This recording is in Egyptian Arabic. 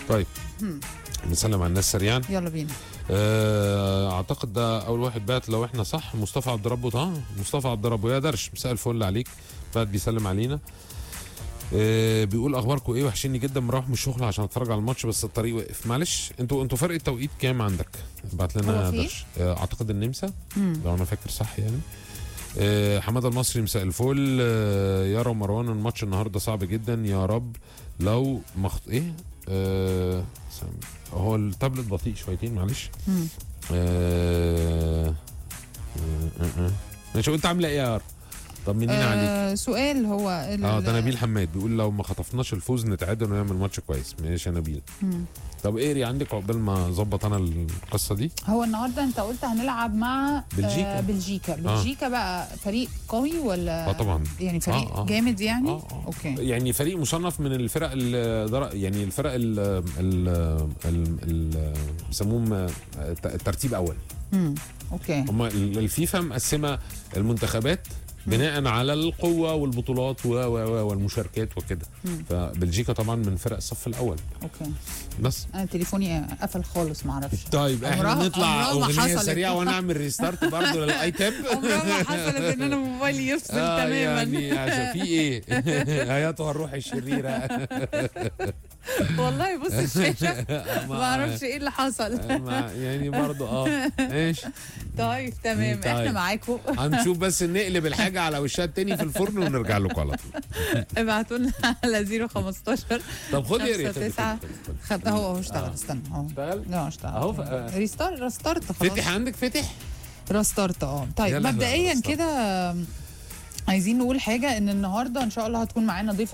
طيب نسلم على الناس سريعا يلا بينا آه، اعتقد ده اول واحد بعت لو احنا صح مصطفى عبد ربه اه مصطفى عبد ربه يا درش مساء الفل عليك بعد بيسلم علينا آه، بيقول اخباركم ايه وحشيني جدا مروح من الشغل عشان اتفرج على الماتش بس الطريق وقف معلش انتوا انتوا فرق التوقيت كام عندك بعت لنا هو في؟ درش آه، اعتقد النمسا مم. لو انا فاكر صح يعني آه، حماده المصري مساء الفل آه، يارا ومروان الماتش النهارده صعب جدا يا رب لو مخط ايه آه، سام- هو التابلت بطيء شويتين معلش مم. آه، آه، آه، آه. ماشي وانت عامله ايه يا يارا طمنينا عليك آه سؤال هو ال- اه ده نبيل حماد بيقول لو ما خطفناش الفوز نتعادل ونعمل ماتش كويس ماشي يا نبيل مم. طب ايه عندك عقبال ما اظبط انا القصه دي هو النهارده انت قلت هنلعب مع بلجيكا. آه بلجيكا بلجيكا بقى فريق قوي ولا اه طبعا يعني فريق آه، آه. جامد يعني اه اه اوكي يعني فريق مصنف من الفرق ال- در- يعني الفرق ال ال ال- ال- بيسموهم آه، الترتيب اول مم. اوكي هم ال- الفيفا مقسمه المنتخبات بناء على القوه والبطولات و- و- و- والمشاركات وكده مم. فبلجيكا طبعا من فرق الصف الاول اوكي بس انا تليفوني قفل خالص ما اعرفش طيب احنا عمرها- نطلع عمرها ما اغنيه حصلت. سريعه وانا اعمل ريستارت برضه للايتاب عمرها ما حصلت ان انا موبايلي يفصل آه تماما يعني عشان في ايه اياتها الروح الشريره والله بص الشاشه ما اعرفش ايه اللي حصل ما- يعني برضه اه ماشي طيب تمام طيب. احنا معاكم هنشوف بس نقلب الحاجه على وشها التاني في الفرن ونرجع لكم على طول ابعتوا لنا على 015 طب خد يا خمسة ريت تسعة. خد هو هو اشتغل آه. استنى اهو اشتغل لا اشتغل أهو ف- آه. ريستارت ريستارت خلاص فتح عندك فتح ريستارت اه طيب يلا احنا مبدئيا ريستارت. كده عايزين نقول حاجه ان النهارده ان شاء الله هتكون معانا ضيفه